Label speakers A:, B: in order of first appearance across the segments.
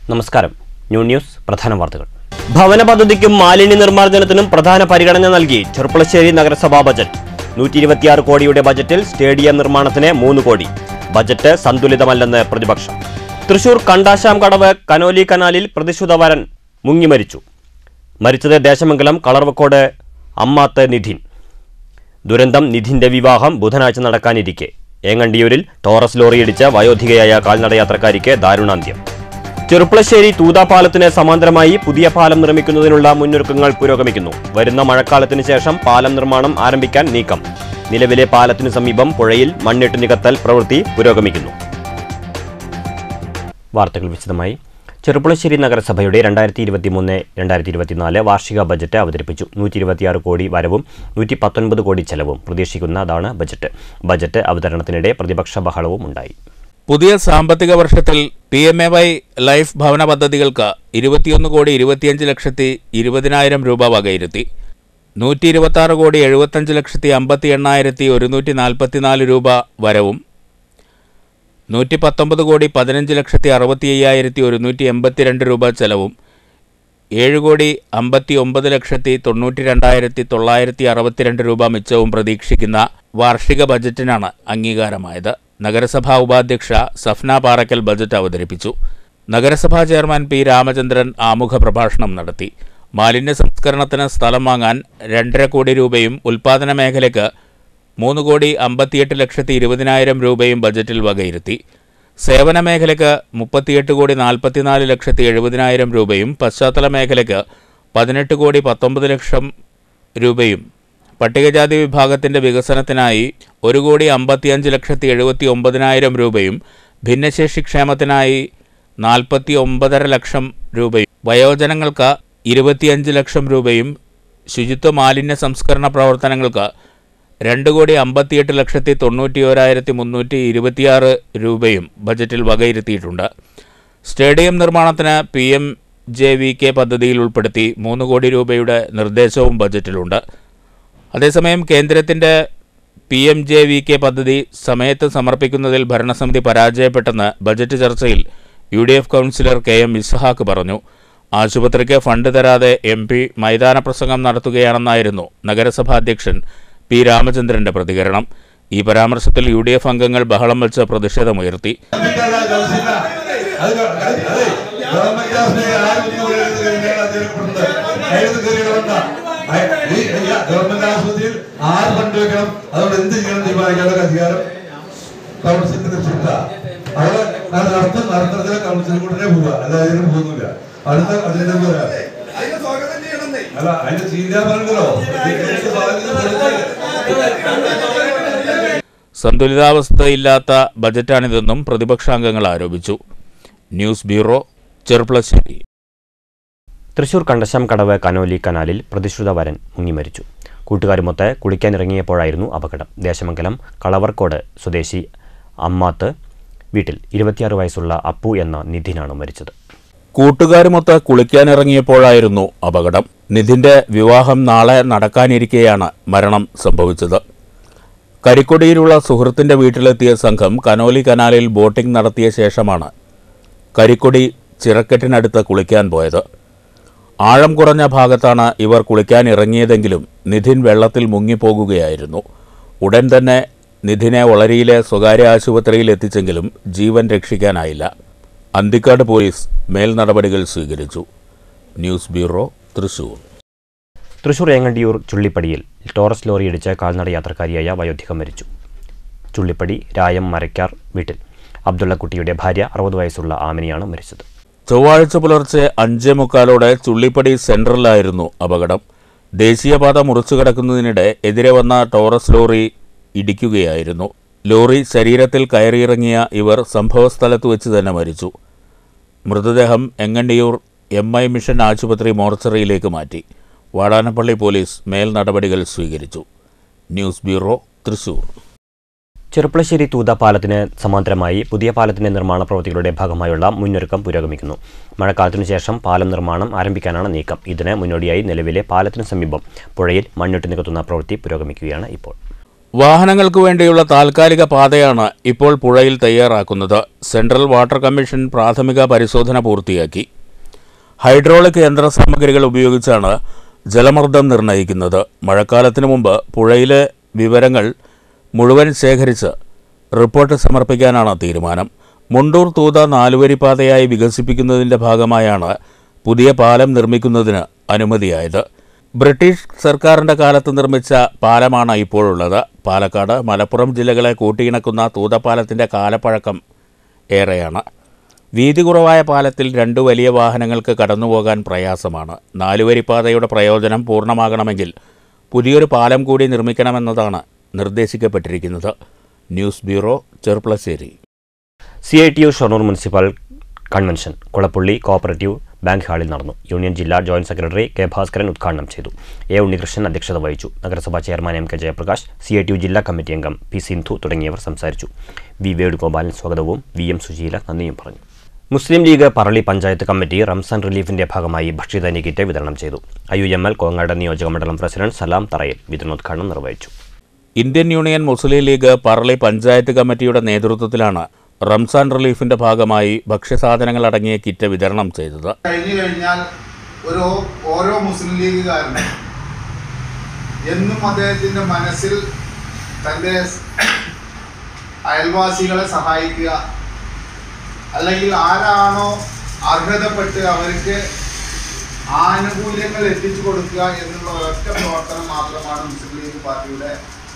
A: നമസ്കാരം new news പ്രധാന വാർത്തകൾ ഭവന പദ്ധതിക്കും മാലിന്യ നിർമ്മാർജ്ജനത്തിനും പ്രധാന പരിഗണന നൽകി ചെറുപ്പളശ്ശേരി നഗരസഭാ ബജറ്റ് നൂറ്റി ഇരുപത്തിയാറ് കോടിയുടെ ബജറ്റിൽ സ്റ്റേഡിയം നിർമ്മാണത്തിന് മൂന്ന് കോടി ബജറ്റ് സന്തുലിതമല്ലെന്ന് പ്രതിപക്ഷം തൃശൂർ കണ്ടാശാം കടവ് കനോലി കനാലിൽ പ്രതിശ്രുത വരൻ മുങ്ങി മരിച്ചു മരിച്ചത് ദേശമംഗലം കളർവക്കോട് അമ്മാത്ത് നിധിൻ ദുരന്തം നിധിന്റെ വിവാഹം ബുധനാഴ്ച നടക്കാനിരിക്കെ ഏങ്ങണ്ടിയൂരിൽ ടോറസ് ലോറിയിടിച്ച് വയോധികയായ കാൽനടയാത്രക്കാരിക്ക് ദാരുണാന്ത്യം ചെറുപ്പളശ്ശേരി തൂതാപാലത്തിന് സമാന്തരമായി പുതിയ പാലം നിർമ്മിക്കുന്നതിനുള്ള മുന്നൊരുക്കങ്ങൾ പുരോഗമിക്കുന്നു വരുന്ന മഴക്കാലത്തിന് ശേഷം പാലം നിർമ്മാണം ആരംഭിക്കാൻ നീക്കം നിലവിലെ പാലത്തിനു സമീപം പുഴയിൽ മണ്ണിട്ട് നികത്തൽ പ്രവൃത്തി പുരോഗമിക്കുന്നു വാർത്തകൾ വിശദമായി ചെറുപ്പുളശ്ശേരി നഗരസഭയുടെ രണ്ടായിരത്തി ഇരുപത്തി മൂന്ന് രണ്ടായിരത്തി ഇരുപത്തിനാല് വാർഷിക ബജറ്റ് അവതരിപ്പിച്ചു നൂറ്റി ഇരുപത്തിയാറ് കോടി വരവും നൂറ്റി പത്തൊൻപത് കോടി ചെലവും പ്രതീക്ഷിക്കുന്നതാണ് ബജറ്റ് ബജറ്റ് അവതരണത്തിനിടെ പ്രതിപക്ഷ ബഹളവും ഉണ്ടായി
B: പുതിയ സാമ്പത്തിക വർഷത്തിൽ P M A Y life ഭവന പദ്ധതികൾക്ക് ഇരുപത്തിയൊന്ന് കോടി ഇരുപത്തിയഞ്ച് ലക്ഷത്തി ഇരുപതിനായിരം രൂപ വകയിരുത്തി നൂറ്റി ഇരുപത്തി ആറ് കോടി എഴുപത്തഞ്ച് ലക്ഷത്തി അമ്പത്തി എണ്ണായിരത്തി ഒരുന്നൂറ്റി നാൽപ്പത്തിനാല് രൂപ വരവും നൂറ്റി പത്തൊമ്പത് കോടി പതിനഞ്ച് ലക്ഷത്തി അറുപത്തി അയ്യായിരത്തി ഒരുന്നൂറ്റി എൺപത്തിരണ്ട് രൂപ ചെലവും ഏഴ് കോടി അമ്പത്തി ഒമ്പത് ലക്ഷത്തി തൊണ്ണൂറ്റി രണ്ടായിരത്തി തൊള്ളായിരത്തി അറുപത്തിരണ്ട് രൂപ മിച്ചവും പ്രതീക്ഷിക്കുന്ന വാർഷിക ബജറ്റിനാണ് അംഗീകാരമായത് നഗരസഭാ ഉപാധ്യക്ഷ സഫ്ന പാറക്കൽ ബജറ്റ് അവതരിപ്പിച്ചു നഗരസഭാ ചെയർമാൻ പി രാമചന്ദ്രൻ ആമുഖ പ്രഭാഷണം നടത്തി മാലിന്യ സംസ്കരണത്തിന് സ്ഥലം വാങ്ങാൻ രണ്ടര കോടി രൂപയും ഉൽപാദന മേഖലയ്ക്ക് മൂന്ന് കോടി അമ്പത്തിയെട്ട് ലക്ഷത്തി ഇരുപതിനായിരം രൂപയും ബജറ്റിൽ വകയിരുത്തി സേവന മേഖലയ്ക്ക് മുപ്പത്തിയെട്ട് കോടി നാൽപ്പത്തിനാല് ലക്ഷത്തി എഴുപതിനായിരം രൂപയും പശ്ചാത്തല മേഖലയ്ക്ക് പതിനെട്ട് കോടി പത്തൊമ്പത് ലക്ഷം രൂപയും പട്ടികജാതി വിഭാഗത്തിന്റെ വികസനത്തിനായി ഒരു കോടി അമ്പത്തിയഞ്ച് ലക്ഷത്തി എഴുപത്തി ഒമ്പതിനായിരം രൂപയും ഭിന്നശേഷി ക്ഷേമത്തിനായി നാൽപ്പത്തി ഒമ്പതര ലക്ഷം രൂപയും വയോജനങ്ങൾക്ക് ഇരുപത്തിയഞ്ച് ലക്ഷം രൂപയും ശുചിത്വ മാലിന്യ സംസ്കരണ പ്രവർത്തനങ്ങൾക്ക് രണ്ട് കോടി അമ്പത്തിയെട്ട് ലക്ഷത്തി തൊണ്ണൂറ്റി ഓരായിരത്തി മുന്നൂറ്റി ഇരുപത്തിയാറ് രൂപയും ബജറ്റിൽ വകയിരുത്തിയിട്ടുണ്ട് സ്റ്റേഡിയം നിർമ്മാണത്തിന് P M J V K പദ്ധതിയിൽ ഉൾപ്പെടുത്തി മൂന്ന് കോടി രൂപയുടെ നിർദ്ദേശവും ബജറ്റിലുണ്ട് അതേസമയം കേന്ദ്രത്തിന്റെ P M J V K പദ്ധതി സമയത്ത് സമർപ്പിക്കുന്നതിൽ ഭരണസമിതി പരാജയപ്പെട്ടെന്ന് ബജറ്റ് ചർച്ചയിൽ U D F councillor K M Ishaq പറഞ്ഞു ആശുപത്രിക്ക് ഫണ്ട് തരാതെ എം പി മൈതാന പ്രസംഗം നടത്തുകയാണെന്നായിരുന്നു നഗരസഭാ അധ്യക്ഷൻ പി രാമചന്ദ്രന്റെ പ്രതികരണം ഈ പരാമർശത്തിൽ യു ഡി എഫ് അംഗങ്ങൾ ബഹളം വെച്ച് പ്രതിഷേധമുയർത്തി
C: അധികാര ഗവൺസില്ല. അത് ഗ- അത് അതെ, ഗവൺമെന്റ് ആശുപത്രിയിൽ ആരും ഒന്നും എഴുതി കഴിഞ്ഞാൽ അതിനെക്കൊണ്ട് എഴുതി കയറിയിടണ്ട. അയ- ഈ ഈ ഗവൺമെന്റ് ആശുപത്രിയിൽ ആര് ഫണ്ട് വെക്കണം അതുകൊണ്ട് എന്ത് ചെയ്യണം തീരുമാനിക്കാനുള്ള അധികാരം കൗൺസിലിന് നിശ്ചിത അവിടെ അത് നടത്തും നടത്തുന്നതിന് കൗൺസിൽ കൂടെ പോവുക അല്ലാതെ അതിന് പോകുന്നില്ല അടുത്ത അതിന്റെ പോരാ
D: അതിനെ സ്വാഗതം ചെയ്യണമെന്നേ
C: അല്ല അതിന് ചെയ്യാൻ പറഞ്ഞല്ലോ
B: സന്തുലിതാവസ്ഥയില്ലാത്ത ബജറ്റാണിതെന്നും പ്രതിപക്ഷാംഗങ്ങൾ ആരോപിച്ചു news bureau Cherpulassery
A: Thrissur Kandassam Kadavu Conolly കനാലിൽ പ്രതിശ്രുത വരൻ മുങ്ങിമരിച്ചു കൂട്ടുകാരുമൊത്ത് കുളിക്കാനിറങ്ങിയപ്പോഴായിരുന്നു അപകടം ദേശമംഗലം കളവർക്കോട് സ്വദേശി അമ്മാത്ത് വീട്ടിൽ ഇരുപത്തിയാറ് വയസ്സുള്ള അപ്പു എന്ന നിധിനാണ് മരിച്ചത്
B: കൂട്ടുകാരുമൊത്ത് കുളിക്കാനിറങ്ങിയപ്പോഴായിരുന്നു അപകടം നിധിന്റെ വിവാഹം നാളെ നടക്കാനിരിക്കെയാണ് മരണം സംഭവിച്ചത് കരിക്കൊടിയിലുള്ള സുഹൃത്തിന്റെ വീട്ടിലെത്തിയ സംഘം കനോലി കനാലിൽ ബോട്ടിംഗ് നടത്തിയ ശേഷമാണ് കരിക്കൊടി ചിറക്കെട്ടിനടുത്ത് കുളിക്കാൻ പോയത് ആഴം കുറഞ്ഞ ഭാഗത്താണ് ഇവർ കുളിക്കാൻ ഇറങ്ങിയതെങ്കിലും നിധിൻ വെള്ളത്തിൽ മുങ്ങിപ്പോകുകയായിരുന്നു ഉടൻ തന്നെ നിധിനെ ഒളരിയിലെ സ്വകാര്യ ആശുപത്രിയിൽ എത്തിച്ചെങ്കിലും ജീവൻ രക്ഷിക്കാനായില്ല അന്തിക്കാട് പോലീസ് മേൽ നടപടികൾ സ്വീകരിച്ചു ന്യൂസ് ബ്യൂറോ തൃശൂർ
A: തൃശൂർ ഏങ്ങണ്ടിയൂർ ചുള്ളിപ്പടിയിൽ ടോറസ് ലോറിയിടിച്ച് കാൽനട യാത്രക്കാരിയായ വയോധിക മരിച്ചു ചുള്ളിപ്പടി രായം മരക്കാർ വീട്ടിൽ അബ്ദുള്ളക്കുട്ടിയുടെ ഭാര്യ അറുപത് വയസ്സുള്ള ആമിനിയാണ് മരിച്ചത്
B: ചൊവ്വാഴ്ച പുലർച്ചെ അഞ്ചേ മുക്കാലോടെ ചുള്ളിപ്പടി സെൻട്രലിലായിരുന്നു അപകടം ദേശീയപാത മുറിച്ചു കടക്കുന്നതിനിടെ എതിരെ വന്ന ടോറസ് ലോറി ഇടിക്കുകയായിരുന്നു ലോറി ശരീരത്തിൽ കയറിയിറങ്ങിയ ഇവർ സംഭവസ്ഥലത്ത് വെച്ച് തന്നെ മരിച്ചു മൃതദേഹം എങ്ങണ്ടിയൂർ എം ഐ മിഷൻ ആശുപത്രി മോർച്ചറിയിലേക്ക് മാറ്റി വാടാനപ്പള്ളി പോലീസ് മേൽ നടപടികൾ സ്വീകരിച്ചു ന്യൂസ് ബ്യൂറോ തൃശൂർ
A: ചെറുപ്പളശ്ശേരി തൂത പാലത്തിന് സമാന്തരമായി പുതിയ പാലത്തിന്റെ നിർമ്മാണ പ്രവൃത്തികളുടെ ഭാഗമായുള്ള മുന്നൊരുക്കം പുരോഗമിക്കുന്നു മഴക്കാലത്തിനു ശേഷം പാലം നിർമ്മാണം ആരംഭിക്കാനാണ് നീക്കം ഇതിന് മുന്നോടിയായി നിലവിലെ പാലത്തിനു സമീപം പുഴയിൽ മണ്ണിട്ട് നികത്തുന്ന പ്രവൃത്തി പുരോഗമിക്കുകയാണ് ഇപ്പോൾ
B: വാഹനങ്ങൾക്ക് വേണ്ടിയുള്ള താൽക്കാലിക പാതയാണ് ഇപ്പോൾ പുഴയിൽ തയ്യാറാക്കുന്നത് സെൻട്രൽ വാട്ടർ കമ്മീഷൻ പ്രാഥമിക പരിശോധന പൂർത്തിയാക്കി ഹൈഡ്രോളിക് യന്ത്രസാമഗ്രികൾ ഉപയോഗിച്ചാണ് ജലമർദ്ദം നിർണ്ണയിക്കുന്നത് മഴക്കാലത്തിനു മുമ്പ് പുഴയിലെ വിവരങ്ങൾ മുഴുവൻ ശേഖരിച്ച് റിപ്പോർട്ട് സമർപ്പിക്കാനാണ് തീരുമാനം മുണ്ടൂർ തൂത നാലുവരിപ്പാതയായി വികസിപ്പിക്കുന്നതിൻ്റെ ഭാഗമായാണ് പുതിയ പാലം നിർമ്മിക്കുന്നതിന് അനുമതിയായത് ബ്രിട്ടീഷ് സർക്കാരിൻ്റെ കാലത്ത് നിർമ്മിച്ച പാലമാണ് ഇപ്പോഴുള്ളത് പാലക്കാട് മലപ്പുറം ജില്ലകളെ കൂട്ടിയിണക്കുന്ന തൂതപ്പാലത്തിൻ്റെ കാലപ്പഴക്കം ഏറെയാണ് വീതി കുറവായ പാലത്തിൽ രണ്ട് വലിയ വാഹനങ്ങൾക്ക് കടന്നുപോകാൻ പ്രയാസമാണ് നാലുവരിപ്പാതയുടെ പ്രയോജനം പൂർണ്ണമാകണമെങ്കിൽ പുതിയൊരു പാലം കൂടി നിർമ്മിക്കണമെന്നതാണ് നിർദ്ദേശിക്കപ്പെട്ടിരിക്കുന്നത് news bureau Cherpulassery
A: C I T U Shoranur municipal convention Kulappully cooperative bank ഹാളിൽ നടന്നു യൂണിയൻ ജില്ലാ ജോയിന്റ് സെക്രട്ടറി കെ ഭാസ്കരൻ ഉദ്ഘാടനം ചെയ്തു എ ഉണ്ണികൃഷ്ണൻ അധ്യക്ഷത വഹിച്ചു നഗരസഭാ chairman M K Jayaprakash C I T U ജില്ലാ കമ്മിറ്റി അംഗം പി സിന്ധു തുടങ്ങിയവർ സംസാരിച്ചു വി വേണുഗോപാലൻ സ്വാഗതവും വി എം സുശീല നന്ദിയും പറഞ്ഞു മുസ്ലിം ലീഗ് പറളി പഞ്ചായത്ത് കമ്മിറ്റി റംസാൻ റിലീഫിന്റെ ഭാഗമായി ഭക്ഷ്യധാന്യ കിറ്റ് വിതരണം ചെയ്തു I U M L Kongad നിയോജക മണ്ഡലം പ്രസിഡന്റ് സലാം തറയിൽ വിതരണോദ്ഘാടനം നിർവഹിച്ചു
B: ഇന്ത്യൻ യൂണിയൻ മുസ്ലിം ലീഗ് പറളി പഞ്ചായത്ത് കമ്മിറ്റിയുടെ നേതൃത്വത്തിലാണ് റംസാൻ റിലീഫിന്റെ ഭാഗമായി ഭക്ഷ്യസാധനങ്ങൾ അടങ്ങിയ കിറ്റ് വിതരണം ചെയ്തത്
E: കഴിഞ്ഞു കഴിഞ്ഞാൽ ഒരു ഓരോ മുസ്ലിം ലീഗുകാരനും എന്നും അദ്ദേഹത്തിൻ്റെ മനസ്സിൽ തൻ്റെ അയൽവാസികളെ സഹായിക്കുക അല്ലെങ്കിൽ ആരാണോ അർഹതപ്പെട്ട് അവർക്ക് ആനുകൂല്യങ്ങൾ എത്തിച്ചു കൊടുക്കുക എന്നുള്ള ഒരൊറ്റ പ്രവർത്തനം മാത്രമാണ് മുസ്ലിം ലീഗ് പാർട്ടിയുടെ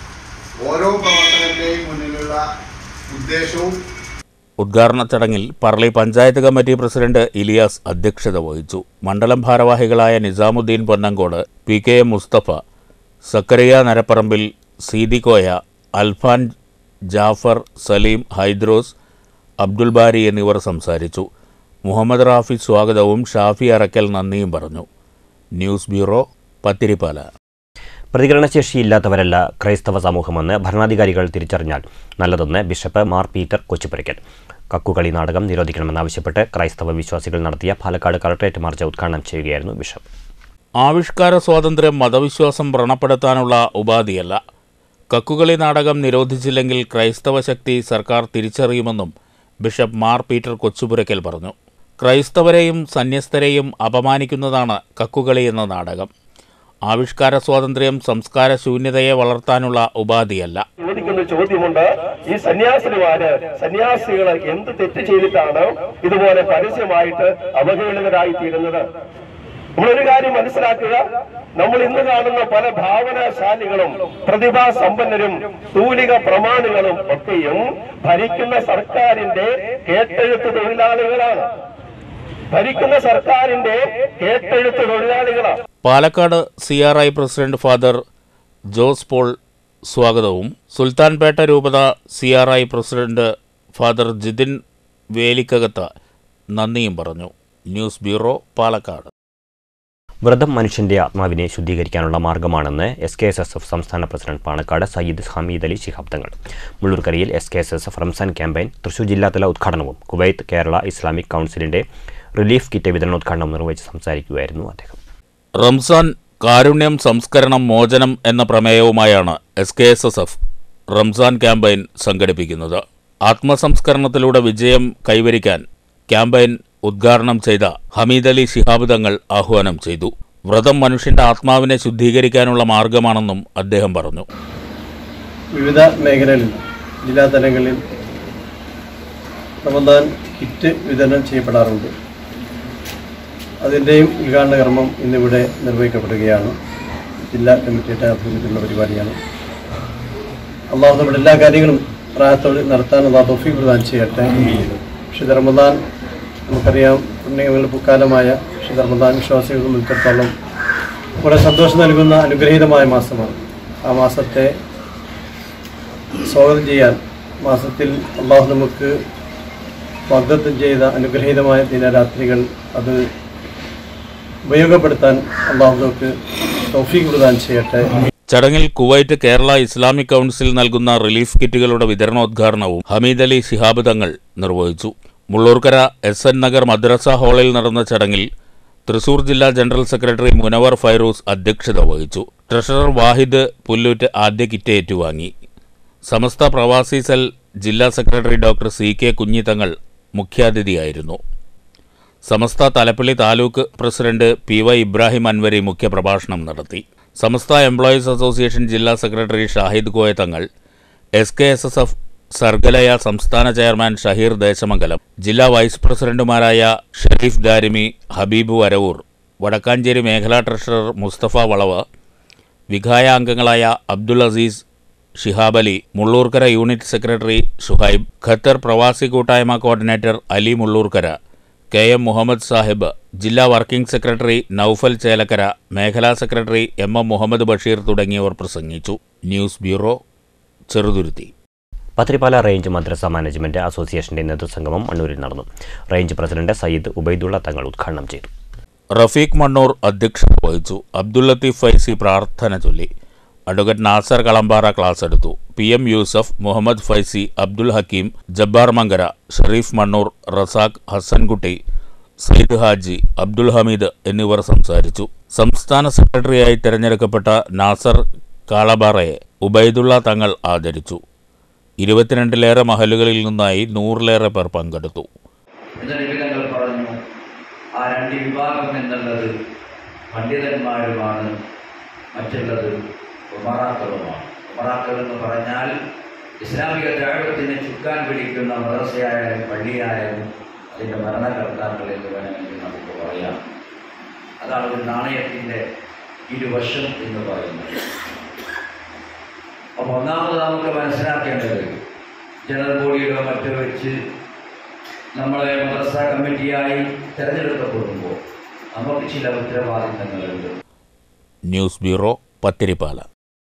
E: ഓരോ പ്രവർത്തകരുടെയും മുന്നിലുള്ള ഉദ്ദേശവും
B: ഉദ്ഘാടന ചടങ്ങിൽ പറളി പഞ്ചായത്ത് കമ്മിറ്റി പ്രസിഡന്റ് ഇലിയാസ് അധ്യക്ഷത വഹിച്ചു മണ്ഡലം ഭാരവാഹികളായ Nizamuddin Ponnankode P K M Mustafa Zakariya Narapparambil Seedikoya Alfan Jafar Salim Hydros Abdul Bari എന്നിവർ സംസാരിച്ചു മുഹമ്മദ് റാഫി സ്വാഗതവും ഷാഫി അറക്കൽ നന്ദിയും പറഞ്ഞു ന്യൂസ് ബ്യൂറോ പത്തിരിപ്പാല
A: പ്രതികരണശേഷിയില്ലാത്തവരല്ല ക്രൈസ്തവ സമൂഹമെന്ന് ഭരണാധികാരികൾ തിരിച്ചറിഞ്ഞാൽ നല്ലതെന്ന് ബിഷപ്പ് മാർ പീറ്റർ കൊച്ചുപുരയ്ക്കൽ കക്കുകളി നാടകം നിരോധിക്കണമെന്നാവശ്യപ്പെട്ട് ക്രൈസ്തവ വിശ്വാസികൾ നടത്തിയ പാലക്കാട് കളക്ട്രേറ്റ് മാർച്ച് ഉദ്ഘാടനം ചെയ്യുകയായിരുന്നു ബിഷപ്പ്
B: ആവിഷ്കാര സ്വാതന്ത്ര്യം മതവിശ്വാസം വ്രണപ്പെടുത്താനുള്ള ഉപാധിയല്ല കക്കുകളി നാടകം നിരോധിച്ചില്ലെങ്കിൽ ക്രൈസ്തവ ശക്തി സർക്കാർ തിരിച്ചറിയുമെന്നും ബിഷപ്പ് മാർ പീറ്റർ കൊച്ചുപുരയ്ക്കൽ പറഞ്ഞു ക്രൈസ്തവരെയും സന്യസ്തരെയും അപമാനിക്കുന്നതാണ് കക്കുകളി എന്ന നാടകം ആവിഷ്കാര സ്വാതന്ത്ര്യം സംസ്കാര ശൂന്യതയെ വളർത്താനുള്ള ഉപാധിയല്ല
F: ചോദിക്കുന്ന ഒരു ചോദ്യമുണ്ട് ഈ സന്യാസിനിമാര് സന്യാസികള് എന്ത് തെറ്റ് ചെയ്തിട്ടാണ് ഇതുപോലെ പരസ്യമായിട്ട് അവഹേളിതരായി തീരുന്നത് നമ്മളൊരു കാര്യം മനസ്സിലാക്കുക നമ്മൾ ഇന്ന് കാണുന്ന പല ഭാവനാശാലികളും പ്രതിഭാസമ്പന്നരും തൂലിക പ്രമാണികളും ഒക്കെയും ഭരിക്കുന്ന സർക്കാരിന്റെ കേട്ടെഴുത്ത് തൊഴിലാളികളാണ് ഭരിക്കുന്ന സർക്കാരിന്റെ കേട്ടെഴുത്ത് തൊഴിലാളികളാണ്
B: Palakkad C R I president father Jose Paul സ്വാഗതവും സുൽത്താൻപേട്ട രൂപത C R I president father Jithin Velikkakath നന്ദിയും പറഞ്ഞു ന്യൂസ് ബ്യൂറോ പാലക്കാട്
A: വ്രതം മനുഷ്യന്റെ ആത്മാവിനെ ശുദ്ധീകരിക്കാനുള്ള മാർഗമാണെന്ന് S K S S F സംസ്ഥാന പ്രസിഡന്റ് പാണക്കാട് സയ്യിദ് ഹമീദ് അലി ശിഹാബ് തങ്ങൾ മുള്ളൂർക്കരയിൽ S K S S F Ramzan campaign Thrissur ജില്ലാതല ഉദ്ഘാടനവും കുവൈത്ത് കേരള ഇസ്ലാമിക് കൗൺസിലിന്റെ റിലീഫ് കിറ്റ് വിതരണോദ്ഘാടനം നിർവഹിച്ച് സംസാരിക്കുകയായിരുന്നു അദ്ദേഹം
B: റംസാൻ കാരുണ്യം സംസ്കരണം മോചനം എന്ന പ്രമേയവുമായാണ് S K S S F Ramzan campaign സംഘടിപ്പിക്കുന്നത് ആത്മസംസ്കരണത്തിലൂടെ വിജയം കൈവരിക്കാൻ ക്യാമ്പയിൻ ഉദ്ഘാടനം ചെയ്ത ഹമീദ് അലി ശിഹാബ് തങ്ങൾ ആഹ്വാനം ചെയ്തു വ്രതം മനുഷ്യന്റെ ആത്മാവിനെ ശുദ്ധീകരിക്കാനുള്ള മാർഗമാണെന്നും അദ്ദേഹം പറഞ്ഞു
G: വിവിധ മേഖലകളിൽ ജില്ലാതലങ്ങളിൽ റമദാൻ കിറ്റ് വിതരണം ചെയ്യപ്പെടാറുണ്ട് അതിൻ്റെയും ഉദ്ഘാടന കർമ്മം ഇന്നിവിടെ നിർവഹിക്കപ്പെടുകയാണ് ജില്ലാ കമ്മിറ്റിയുടെ ആഭിമുഖ്യത്തിലുള്ള പരിപാടിയാണ് അള്ളാഹു നമ്മുടെ എല്ലാ കാര്യങ്ങളും പ്രായത്തോട് നടത്താൻ അള്ളാഹ് തൊഫീഖ് പ്രദാനം ചെയ്യട്ടെ വിശുദ്ധ റമദാൻ നമുക്കറിയാം പുണ്യങ്ങളുടെ പുക്കാലമായ വിശുദ്ധ റമദാൻ വിശ്വാസികൾക്ക് ഉൾപ്പെടുത്തോളം വളരെ സന്തോഷം നൽകുന്ന അനുഗ്രഹീതമായ മാസമാണ് ആ മാസത്തെ സ്വാഗതം ചെയ്യാൻ മാസത്തിൽ അള്ളാഹു നമുക്ക് വാഗ്ദത്തം ചെയ്ത അനുഗ്രഹീതമായ ദിനരാത്രികൾ അത് ഉപയോഗപ്പെടുത്താൻ അള്ളാഹു നമുക്ക് തൗഫീഖ് പ്രദാനം ചെയ്യട്ടെ
B: ചടങ്ങിൽ കുവൈറ്റ് കേരള ഇസ്ലാമിക് കൗൺസിൽ നൽകുന്ന റിലീഫ് കിറ്റുകളുടെ വിതരണോദ്ഘാടനവും ഹമീദ് അലി ശിഹാബ് തങ്ങൾ നിർവഹിച്ചു മുള്ളൂർക്കര എസ് എൻ നഗർ മദ്രസ ഹാളിൽ നടന്ന ചടങ്ങിൽ തൃശൂർ ജില്ലാ ജനറൽ സെക്രട്ടറി മുനവർ ഫൈറൂസ് അധ്യക്ഷത വഹിച്ചു ട്രഷറർ വാഹിദ് പുല്ലൂറ്റ് ആദ്യ കിറ്റ് ഏറ്റുവാങ്ങി സമസ്ത പ്രവാസി സെൽ ജില്ലാ secretary doctor C K Kunhithangal മുഖ്യാതിഥിയായിരുന്നു Samastha Thalappilly taluk president P Y Ibrahim Anvari മുഖ്യപ്രഭാഷണം നടത്തി സമസ്ത എംപ്ലോയീസ് അസോസിയേഷൻ ജില്ലാ secretary Shahid Koya Thangal S K S S F Sargalaya സംസ്ഥാന ചെയർമാൻ ഷഹീർ ദേശമംഗലം ജില്ലാ വൈസ് പ്രസിഡന്റുമാരായ ഷെരീഫ് ദാരിമി ഹബീബ് വരവൂർ വടക്കാഞ്ചേരി മേഖലാ ട്രഷറർ മുസ്തഫ വളവ് വിഘായ അംഗങ്ങളായ Abdul Aziz Shihab Ali Mullurkara unit secretary Shuhaib Qatar പ്രവാസി കൂട്ടായ്മ coordinator Ali Mullurkara K M Muhammad Sahib ജില്ലാ വർക്കിംഗ് സെക്രട്ടറി നൌഫൽ ചേലക്കര മേഖലാ secretary M M Muhammad Basheer തുടങ്ങിയവർ പ്രസംഗിച്ചു news bureau Cheruthuruthy
A: Pathrippala range മദ്രസ മാനേജ്മെന്റ് അസോസിയേഷന്റെ നേതൃസംഗമം മണ്ണൂരിൽ നടന്നു റേഞ്ച് പ്രസിഡന്റ് സയ്യിദ് ഉബൈദുള്ള തങ്ങൾ ഉദ്ഘാടനം ചെയ്തു
B: റഫീഖ് മണ്ണൂർ അധ്യക്ഷത വഹിച്ചു അബ്ദുൽ ലത്തീഫ് ഫൈസി പ്രാർത്ഥന ചൊല്ലി അഡ്വക്കേറ്റ് നാസർ കളമ്പാറ ക്ലാസ് എടുത്തു പി എം യൂസഫ് മുഹമ്മദ് ഫൈസി അബ്ദുൽ ഹക്കീം ജബ്ബാർ മങ്കര ഷെറീഫ് മണ്ണൂർ റസാഖ് ഹസൻകുട്ടി സയ്യിദ് ഹാജി അബ്ദുൽ ഹമീദ് എന്നിവർ സംസാരിച്ചു സംസ്ഥാന സെക്രട്ടറിയായി തിരഞ്ഞെടുക്കപ്പെട്ട നാസർ കാളബാറയെ ഉബൈദുള്ള തങ്ങൾ ആദരിച്ചു ഇരുപത്തിരണ്ടിലേറെ മഹലുകളിൽ നിന്നായി നൂറിലേറെ പേർ പങ്കെടുത്തു
H: എന്ന് നിബിധങ്ങൾ പറഞ്ഞു ആ രണ്ട് വിഭാഗം എന്നുള്ളത് പണ്ഡിതന്മാരുമാണ് മറ്റുള്ളത് ഉമറാക്കളുമാണ് ഉമറാക്കൾ എന്ന് പറഞ്ഞാൽ ഇസ്ലാമിക ദ്രാവിഡത്തിന് ചുക്കാൻ പിടിക്കുന്ന മദ്രസയായാലും പള്ളിയായാലും അതിൻ്റെ ഭരണകർത്താക്കൾ എന്ന് വേണമെങ്കിൽ നമുക്ക് പറയാം അതാണ് ഒരു നാണയത്തിൻ്റെ ഇരുവശം എന്ന് പറയുന്നത് അപ്പോൾ ഒന്നാമത് നമുക്ക് മനസ്സിലാക്കേണ്ടത് ജനറൽ ബോഡിയിലോ മറ്റോ വെച്ച് നമ്മളെ മദ്രസ കമ്മിറ്റിയായി തിരഞ്ഞെടുക്കപ്പെടുമ്പോൾ നമുക്ക് ചില ഉത്തരവാദിത്തങ്ങളുണ്ട്
B: ന്യൂസ് ബ്യൂറോ പത്തിരിപ്പാല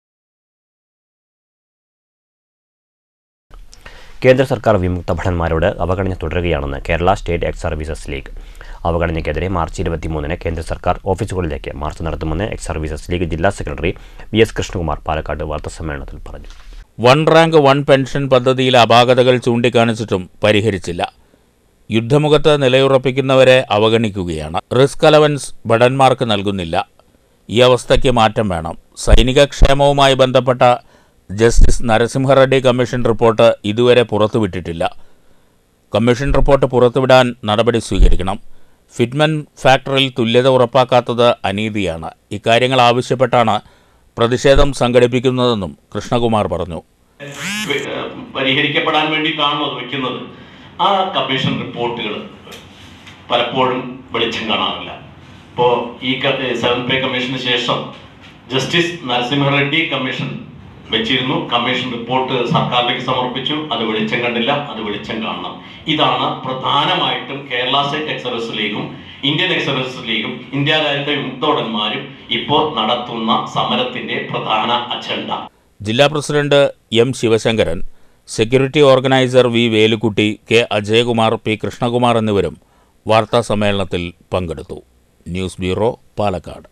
A: കേന്ദ്ര സർക്കാർ വിമുക്ത ഭടന്മാരോട് അവഗണന തുടരുകയാണെന്ന് Kerala state ex services league അവഗണനയ്ക്കെതിരെ മാർച്ച് ഇരുപത്തിമൂന്നിന് കേന്ദ്ര സർക്കാർ ഓഫീസുകളിലേക്ക് മാർച്ച് നടത്തുമെന്ന് എക്സ് സർവീസസ് ലീഗ് ജില്ലാ സെക്രട്ടറി വി എസ് കൃഷ്ണകുമാർ പാലക്കാട് വാർത്താസമ്മേളനത്തിൽ പറഞ്ഞു
B: വൺ റാങ്ക് വൺ പെൻഷൻ പദ്ധതിയിലെ അപാകതകൾ ചൂണ്ടിക്കാണിച്ചിട്ടും പരിഹരിച്ചില്ല യുദ്ധമുഖത്ത് നിലയുറപ്പിക്കുന്നവരെ അവഗണിക്കുകയാണ് റിസ്ക് അലവൻസ് ഭടന്മാർക്ക് നൽകുന്നില്ല ഈ അവസ്ഥയ്ക്ക് മാറ്റം വേണം സൈനിക ക്ഷേമവുമായി ബന്ധപ്പെട്ട ജസ്റ്റിസ് നരസിംഹറെഡ്ഡി കമ്മീഷൻ റിപ്പോർട്ട് ഇതുവരെ പുറത്തുവിട്ടിട്ടില്ല കമ്മീഷൻ റിപ്പോർട്ട് പുറത്തുവിടാൻ നടപടി സ്വീകരിക്കണം ഫിറ്റ്മെൻ ഫാക്ടറിൽ തുല്യത ഉറപ്പാക്കാത്തത് അനീതിയാണ് ഇക്കാര്യങ്ങൾ ആവശ്യപ്പെട്ടാണ് പ്രതിഷേധം സംഘടിപ്പിക്കുന്നതെന്നും കൃഷ്ണകുമാർ പറഞ്ഞു
I: പരിഹരിക്കപ്പെടാൻ വേണ്ടിയിട്ടാണോ അത് വെക്കുന്നത് ആ കമ്മീഷൻ റിപ്പോർട്ടുകൾ പലപ്പോഴും വെളിച്ചം കാണാറില്ല ഇപ്പോൾ ഈ സെവൻ പേ കമ്മീഷന് ശേഷം ജസ്റ്റിസ് നരസിംഹ റെഡ്ഡി കമ്മീഷൻ വെച്ചിരുന്നു കമ്മീഷൻ റിപ്പോർട്ട് സർക്കാരിലേക്ക് സമർപ്പിച്ചു അത് വെളിച്ചം കണ്ടില്ല അത് വെളിച്ചം കാണണം ഇതാണ് പ്രധാനമായിട്ടും കേരള സ്റ്റേറ്റ് എക്സർവീസ് ലീഗും ഇന്ത്യൻ എക്സർവീസ് ലീഗും ഇന്ത്യ രാജ്യത്തെ വിമുക്തോടന്മാരും ഇപ്പോൾ നടത്തുന്ന സമരത്തിന്റെ പ്രധാന അജണ്ട
B: ജില്ലാ president M Sivasankaran security organiser V Velukutty K Ajayakumar P Krishnakumar എന്നിവരും വാർത്താ സമ്മേളനത്തിൽ പങ്കെടുത്തു ന്യൂസ് ബ്യൂറോ പാലക്കാട്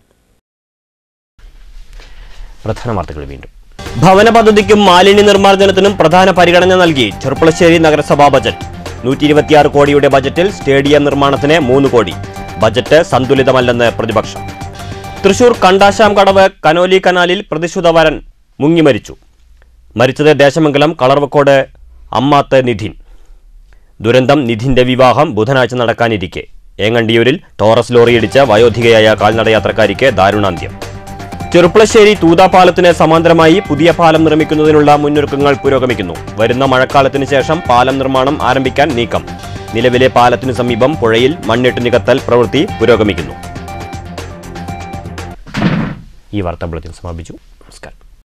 A: പ്രധാന വാർത്തകൾ വീണ്ടും ഭവന പദ്ധതിക്കും മാലിന്യ നിർമ്മാർജ്ജനത്തിനും പ്രധാന പരിഗണന നൽകി ചെറുപ്പളശ്ശേരി നഗരസഭാ ബജറ്റ് നൂറ്റി ഇരുപത്തിയാറ് കോടിയുടെ ബജറ്റിൽ സ്റ്റേഡിയം നിർമ്മാണത്തിന് മൂന്ന് കോടി ബജറ്റ് സന്തുലിതമല്ലെന്ന് പ്രതിപക്ഷം തൃശൂർ കണ്ടാശാം കടവ് കനോലി കനാലിൽ പ്രതിശുദ്ധ വരൻ മുങ്ങി മരിച്ചു മരിച്ചത് ദേശമംഗലം കളർവക്കോട് അമ്മാത്ത് നിധിൻ ദുരന്തം നിധിന്റെ വിവാഹം ബുധനാഴ്ച നടക്കാനിരിക്കെ ഏങ്ങണ്ടിയൂരിൽ ടോറസ് ലോറിയിടിച്ച് വയോധികയായ കാൽനടയാത്രക്കാരിക്ക് ദാരുണാന്ത്യം ചെറുപ്പളശ്ശേരി തൂതാപാലത്തിന് സമാന്തരമായി പുതിയ പാലം നിർമ്മിക്കുന്നതിനുള്ള മുന്നൊരുക്കങ്ങൾ പുരോഗമിക്കുന്നു വരുന്ന മഴക്കാലത്തിന് ശേഷം പാലം നിർമ്മാണം ആരംഭിക്കാൻ നീക്കം നിലവിലെ പാലത്തിനു സമീപം പുഴയിൽ മണ്ണിട്ട് നികത്തൽ പ്രവൃത്തി പുരോഗമിക്കുന്നു ഈ വാർത്താ ബുള്ളറ്റിൻ സമാപിച്ചു നമസ്കാരം